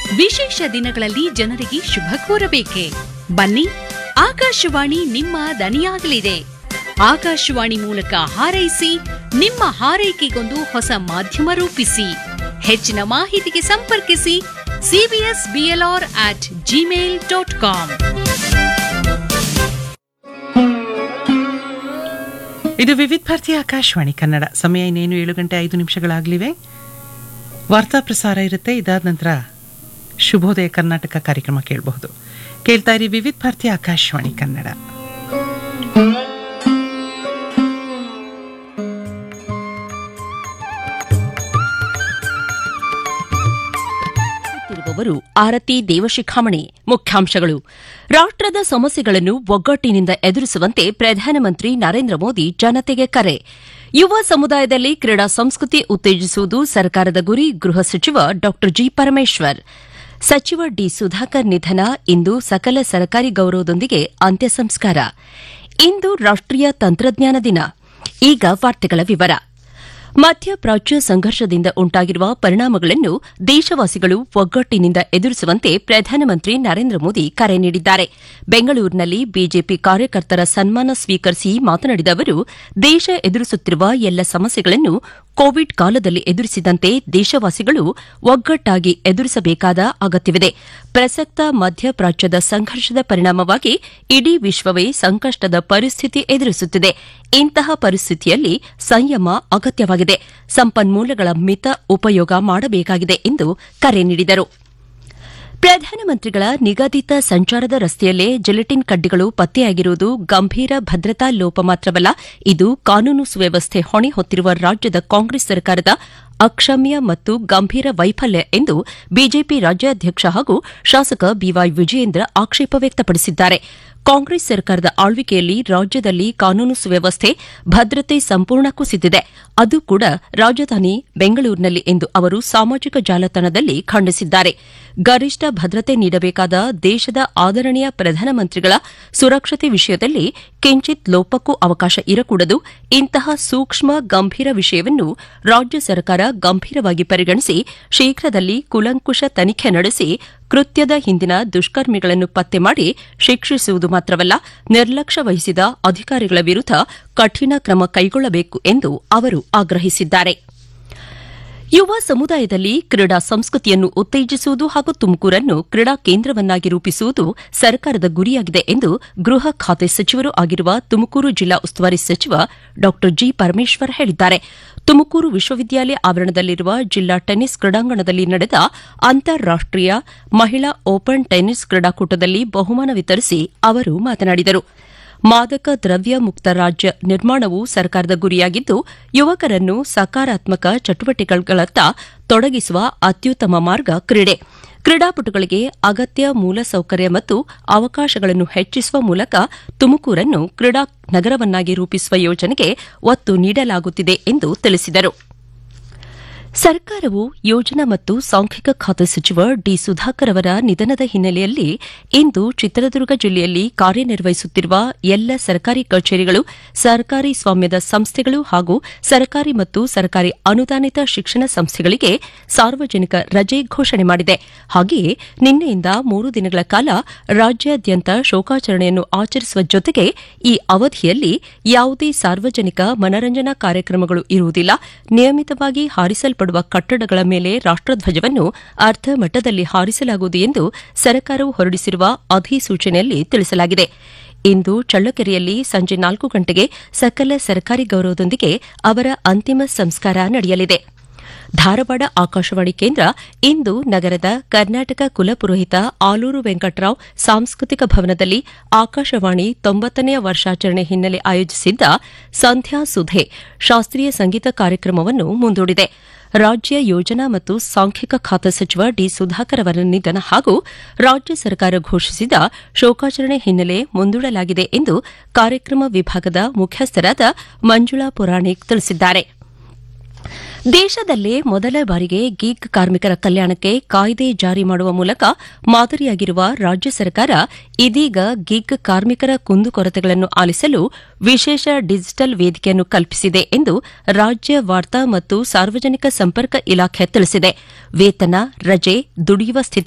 ವಿಶೇಷ ದಿನಗಳಲ್ಲಿ ಜನರಿಗೆ ಶುಭ ಕೋರಬೇಕೆ ಬನ್ನಿ ಆಕಾಶವಾಣಿ ನಿಮ್ಮ ದನಿಯಾಗಲಿದೆ ಆಕಾಶವಾಣಿ ಮೂಲಕ ಹಾರೈಸಿ ನಿಮ್ಮ ಹಾರೈಕೆಗೊಂದು ಹೊಸ ಮಾಧ್ಯಮ ರೂಪಿಸಿ ಹೆಚ್ಚಿನ ಮಾಹಿತಿಗೆ ಸಂಪರ್ಕಿಸಿ CBS BLR at Gmail dot com ಇದು ವಿವಿಧ ಭಾರತಿ ಆಕಾಶವಾಣಿ ಕನ್ನಡ ಸಮಯ ಇನ್ನೇನು ಏಳು ಗಂಟೆ ಐದು ನಿಮಿಷಗಳಾಗಲಿವೆ ವಾರ್ತಾ ಪ್ರಸಾರ ಇರುತ್ತೆ ಇದಾದ ನಂತರ ಶುಭೋದಯ ಕರ್ನಾಟಕ ಕಾರ್ಯಕ್ರಮ ಕೇಳಬಹುದು ಕೇಳ್ತಾ ಇರಿ ವಿವಿಧ ಭಾರತಿ ಆಕಾಶವಾಣಿ ಕನ್ನಡ ರು ಆರತಿ ದೇವಶಿಖಾಮಣಿ ಮುಖ್ಯಾಂಶಗಳು ರಾಷ್ಟ್ರದ ಸಮಸ್ಯೆಗಳನ್ನು ಒಗ್ಗಟ್ಟಿನಿಂದ ಎದುರಿಸುವಂತೆ ಪ್ರಧಾನಮಂತ್ರಿ ನರೇಂದ್ರ ಮೋದಿ ಜನತೆಗೆ ಕರೆ ಯುವ ಸಮುದಾಯದಲ್ಲಿ ಕ್ರೀಡಾ ಸಂಸ್ಕೃತಿ ಉತ್ತೇಜಿಸುವುದು ಸರ್ಕಾರದ ಗುರಿ ಗೃಹ ಸಚಿವ ಡಾ ಜಿ ಪರಮೇಶ್ವರ್ ಸಚಿವ ಡಿ ಸುಧಾಕರ್ ನಿಧನ ಇಂದು ಸಕಲ ಸರ್ಕಾರಿ ಗೌರವದೊಂದಿಗೆ ಅಂತ್ಯ ಸಂಸ್ಕಾರ ಇಂದು ರಾಷ್ಟ್ರೀಯ ತಂತ್ರಜ್ಞಾನ ದಿನ ಈಗ ವಾರ್ತೆಗಳ ವಿವರ ಮಧ್ಯಪ್ರಾಚ್ಯ ಸಂಘರ್ಷದಿಂದ ಉಂಟಾಗಿರುವ ಪರಿಣಾಮಗಳನ್ನು ದೇಶವಾಸಿಗಳು ಒಗ್ಗಟ್ಟಿನಿಂದ ಎದುರಿಸುವಂತೆ ಪ್ರಧಾನಮಂತ್ರಿ ನರೇಂದ್ರ ಮೋದಿ ಕರೆ ನೀಡಿದ್ದಾರೆ ಬೆಂಗಳೂರಿನಲ್ಲಿ ಬಿಜೆಪಿ ಕಾರ್ಯಕರ್ತರ ಸನ್ಮಾನ ಸ್ವೀಕರಿಸಿ ಮಾತನಾಡಿದ ಅವರು ದೇಶ ಎದುರಿಸುತ್ತಿರುವ ಎಲ್ಲ ಸಮಸ್ಯೆಗಳನ್ನು ಕೋವಿಡ್ ಕಾಲದಲ್ಲಿ ಎದುರಿಸಿದಂತೆ ದೇಶವಾಸಿಗಳು ಒಗ್ಗಟ್ಟಾಗಿ ಎದುರಿಸಬೇಕಾದ ಅಗತ್ಯವಿದೆ ಪ್ರಸಕ್ತ ಮಧ್ಯಪ್ರಾಚ್ಯದ ಸಂಘರ್ಷದ ಪರಿಣಾಮವಾಗಿ ಇಡೀ ವಿಶ್ವವೇ ಸಂಕಷ್ಟದ ಪರಿಸ್ಥಿತಿ ಎದುರಿಸುತ್ತಿದೆ ಇಂತಹ ಪರಿಸ್ಥಿತಿಯಲ್ಲಿ ಸಂಯಮ ಅಗತ್ಯವಾಗಿದೆ ಸಂಪನ್ಮೂಲಗಳ ಮಿತ ಉಪಯೋಗ ಮಾಡಬೇಕಾಗಿದೆ ಎಂದು ಕರೆ ನೀಡಿದರು ಪ್ರಧಾನಮಂತ್ರಿಗಳ ನಿಗದಿತ ಸಂಚಾರದ ರಸ್ತೆಯಲ್ಲೇ ಜಿಲೆಟಿನ್ ಕಡ್ಡಿಗಳು ಪತ್ತೆಯಾಗಿರುವುದು ಗಂಭೀರ ಭದ್ರತಾ ಲೋಪ ಮಾತ್ರವಲ್ಲ ಇದು ಕಾನೂನು ಸುವ್ಯವಸ್ಥೆ ಹೊಣೆ ಹೊತ್ತಿರುವ ರಾಜ್ಯದ ಕಾಂಗ್ರೆಸ್ ಸರ್ಕಾರದ ಅಕ್ಷಮ್ಯ ಮತ್ತು ಗಂಭೀರ ವೈಫಲ್ಯ ಎಂದು ಬಿಜೆಪಿ ರಾಜ್ಯಾಧ್ಯಕ್ಷ ಹಾಗೂ ಶಾಸಕ ಬಿವೈ ವಿಜಯೇಂದ್ರ ಆಕ್ಷೇಪ ವ್ಯಕ್ತಪಡಿಸಿದ್ದಾರೆ ಕಾಂಗ್ರೆಸ್ ಸರ್ಕಾರದ ಆಳ್ವಿಕೆಯಲ್ಲಿ ರಾಜ್ಯದಲ್ಲಿ ಕಾನೂನು ಸುವ್ಯವಸ್ಥೆ ಭದ್ರತೆ ಸಂಪೂರ್ಣ ಕುಸಿದಿದೆ ಅದು ಕೂಡ ರಾಜಧಾನಿ ಬೆಂಗಳೂರಿನಲ್ಲಿ ಎಂದು ಅವರು ಸಾಮಾಜಿಕ ಜಾಲತಾಣದಲ್ಲಿ ಖಂಡಿಸಿದ್ದಾರೆ ಗರಿಷ್ಠ ಭದ್ರತೆ ನೀಡಬೇಕಾದ ದೇಶದ ಆದರಣೀಯ ಪ್ರಧಾನಮಂತ್ರಿಗಳ ಸುರಕ್ಷತೆ ವಿಷಯದಲ್ಲಿ ಕಿಂಚಿತ್ ಲೋಪಕ್ಕೂ ಅವಕಾಶ ಇರಕೂಡದು ಇಂತಹ ಸೂಕ್ಷ್ಮ ಗಂಭೀರ ವಿಷಯವನ್ನು ರಾಜ್ಯ ಸರ್ಕಾರ ಗಂಭೀರವಾಗಿ ಪರಿಗಣಿಸಿ ಶೀಘ್ರದಲ್ಲಿ ಕುಲಂಕುಷ ತನಿಖೆ ನಡೆಸಿ ಕೃತ್ಯದ ಹಿಂದಿನ ದುಷ್ಕರ್ಮಿಗಳನ್ನು ಪತ್ತೆ ಮಾಡಿ ಶಿಕ್ಷಿಸುವುದು ಮಾತ್ರವಲ್ಲ ನಿರ್ಲಕ್ಷ್ಯ ವಹಿಸಿದ ಅಧಿಕಾರಿಗಳ ವಿರುದ್ದ ಕಠಿಣ ಕ್ರಮ ಕೈಗೊಳ್ಳಬೇಕು ಎಂದು ಅವರು ಆಗ್ರಹಿಸಿದ್ದಾರೆ ಯುವ ಸಮುದಾಯದಲ್ಲಿ ಕ್ರೀಡಾ ಸಂಸ್ಕೃತಿಯನ್ನು ಉತ್ತೇಜಿಸುವುದು ಹಾಗೂ ತುಮಕೂರನ್ನು ಕ್ರೀಡಾ ಕೇಂದ್ರವನ್ನಾಗಿ ರೂಪಿಸುವುದು ಸರ್ಕಾರದ ಗುರಿಯಾಗಿದೆ ಎಂದು ಗೃಹ ಖಾತೆ ಸಚಿವರೂ ಆಗಿರುವ ತುಮಕೂರು ಜಿಲ್ಲಾ ಉಸ್ತುವಾರಿ ಸಚಿವ ಡಾ ಜಿ ಪರಮೇಶ್ವರ್ ಹೇಳಿದ್ದಾರೆ ತುಮಕೂರು ವಿಶ್ವವಿದ್ಯಾಲಯ ಆವರಣದಲ್ಲಿರುವ ಜಿಲ್ಲಾ ಟೆನ್ನಿಸ್ ಕ್ರೀಡಾಂಗಣದಲ್ಲಿ ನಡೆದ ಅಂತಾರಾಷ್ಟೀಯ ಮಹಿಳಾ ಓಪನ್ ಟೆನ್ನಿಸ್ ಕ್ರೀಡಾಕೂಟದಲ್ಲಿ ಬಹುಮಾನ ವಿತರಿಸಿ ಅವರು ಮಾತನಾಡಿದರು ಮಾದಕ ದ್ರವ್ಯ ಮುಕ್ತ ರಾಜ್ಯ ನಿರ್ಮಾಣವು ಸರ್ಕಾರದ ಗುರಿಯಾಗಿದ್ದು ಯುವಕರನ್ನು ಸಕಾರಾತ್ಮಕ ಚಟುವಟಿಕೆಗಳತ್ತ ತೊಡಗಿಸುವ ಅತ್ಯುತ್ತಮ ಮಾರ್ಗ ಕ್ರೀಡೆ ಕ್ರೀಡಾಪಟುಗಳಿಗೆ ಅಗತ್ಯ ಮೂಲಸೌಕರ್ಯ ಮತ್ತು ಅವಕಾಶಗಳನ್ನು ಹೆಚ್ಚಿಸುವ ಮೂಲಕ ತುಮಕೂರನ್ನು ಕ್ರೀಡಾ ನಗರವನ್ನಾಗಿ ರೂಪಿಸುವ ಯೋಜನೆಗೆ ಒತ್ತು ನೀಡಲಾಗುತ್ತಿದೆ ಎಂದು ತಿಳಿಸಿದರು ಸರ್ಕಾರವು ಯೋಜನಾ ಮತ್ತು ಸಾಂಖ್ಯಿಕ ಖಾತೆ ಸಚಿವ ಡಿ ಸುಧಾಕರ್ ಅವರ ನಿಧನದ ಹಿನ್ನೆಲೆಯಲ್ಲಿ ಇಂದು ಚಿತ್ರದುರ್ಗ ಜಿಲ್ಲೆಯಲ್ಲಿ ಕಾರ್ಯನಿರ್ವಹಿಸುತ್ತಿರುವ ಎಲ್ಲ ಸರ್ಕಾರಿ ಕಚೇರಿಗಳು ಸರ್ಕಾರಿ ಸ್ವಾಮ್ಯದ ಸಂಸ್ಥೆಗಳು ಹಾಗೂ ಸರ್ಕಾರಿ ಮತ್ತು ಸರ್ಕಾರಿ ಅನುದಾನಿತ ಶಿಕ್ಷಣ ಸಂಸ್ಥೆಗಳಿಗೆ ಸಾರ್ವಜನಿಕ ರಜೆ ಘೋಷಣೆ ಮಾಡಿದೆ ಹಾಗೆಯೇ ನಿನ್ನೆಯಿಂದ ಮೂರು ದಿನಗಳ ಕಾಲ ರಾಜ್ಯಾದ್ಯಂತ ಶೋಕಾಚರಣೆಯನ್ನು ಆಚರಿಸುವ ಜೊತೆಗೆ ಈ ಅವಧಿಯಲ್ಲಿ ಯಾವುದೇ ಸಾರ್ವಜನಿಕ ಮನರಂಜನಾ ಕಾರ್ಯಕ್ರಮಗಳು ಇರುವುದಿಲ್ಲ ನಿಯಮಿತವಾಗಿ ಹಾರಿಸಲ್ಪಡುವ ಕಟ್ಟಡಗಳ ಮೇಲೆ ರಾಷ್ಟಧ್ವಜವನ್ನು ಅರ್ಧ ಮಟ್ಟದಲ್ಲಿ ಹಾರಿಸಲಾಗುವುದು ಎಂದು ಸರ್ಕಾರವು ಹೊರಡಿಸಿರುವ ಅಧಿಸೂಚನೆಯಲ್ಲಿ ತಿಳಿಸಲಾಗಿದೆ ಇಂದು ಚಳ್ಳಕೆರೆಯಲ್ಲಿ ಸಂಜೆ ನಾಲ್ಕು ಗಂಟೆಗೆ ಸಕಲ ಸರ್ಕಾರಿ ಗೌರವದೊಂದಿಗೆ ಅವರ ಅಂತಿಮ ಸಂಸ್ಕಾರ ನಡೆಯಲಿದೆ ಧಾರವಾಡ ಆಕಾಶವಾಣಿ ಕೇಂದ್ರ ಇಂದು ನಗರದ ಕರ್ನಾಟಕ ಕುಲಪುರೋಹಿತ ಆಲೂರು ವೆಂಕಟರಾವ್ ಸಾಂಸ್ಕೃತಿಕ ಭವನದಲ್ಲಿ ಆಕಾಶವಾಣಿ ತೊಂಬತ್ತನೆಯ ವರ್ಷಾಚರಣೆ ಹಿನ್ನೆಲೆ ಆಯೋಜಿಸಿದ್ದ ಸಂಧ್ಯಾ ಸುಧೆ ಶಾಸ್ತ್ರೀಯ ಸಂಗೀತ ಕಾರ್ಯಕ್ರಮವನ್ನು ಮುಂದೂಡಿದೆ ರಾಜ್ಯ ಯೋಜನಾ ಮತ್ತು ಸಾಂಖ್ಯಿಕ ಖಾತೆ ಸಚಿವ ಡಿ ಸುಧಾಕರ್ ಅವರ ನಿಧನ ಹಾಗೂ ರಾಜ್ಯ ಸರ್ಕಾರ ಘೋಷಿಸಿದ ಶೋಕಾಚರಣೆ ಹಿನ್ನೆಲೆ ಮುಂದೂಡಲಾಗಿದೆ ಎಂದು ಕಾರ್ಯಕ್ರಮ ವಿಭಾಗದ ಮುಖ್ಯಸ್ಥರಾದ ಮಂಜುಳಾ ಪುರಾಣಿಕ್ ತಿಳಿಸಿದ್ದಾರೆ ದೇಶದಲ್ಲೇ ಮೊದಲ ಬಾರಿಗೆ ಗೀಗ್ ಕಾರ್ಮಿಕರ ಕಲ್ಯಾಣಕ್ಕೆ ಕಾಯ್ದೆ ಜಾರಿ ಮಾಡುವ ಮೂಲಕ ಮಾದರಿಯಾಗಿರುವ ರಾಜ್ಯ ಸರ್ಕಾರ ಇದೀಗ ಗಿಗ್ ಕಾರ್ಮಿಕರ ಕುಂದುಕೊರತೆಗಳನ್ನು ಆಲಿಸಲು ವಿಶೇಷ ಡಿಜಿಟಲ್ ವೇದಿಕೆಯನ್ನು ಕಲ್ಪಿಸಿದೆ ಎಂದು ರಾಜ್ಯ ವಾರ್ತಾ ಮತ್ತು ಸಾರ್ವಜನಿಕ ಸಂಪರ್ಕ ಇಲಾಖೆ ತಿಳಿಸಿದೆ ವೇತನ ರಜೆ ದುಡಿಯುವ ಸ್ಥಿತಿ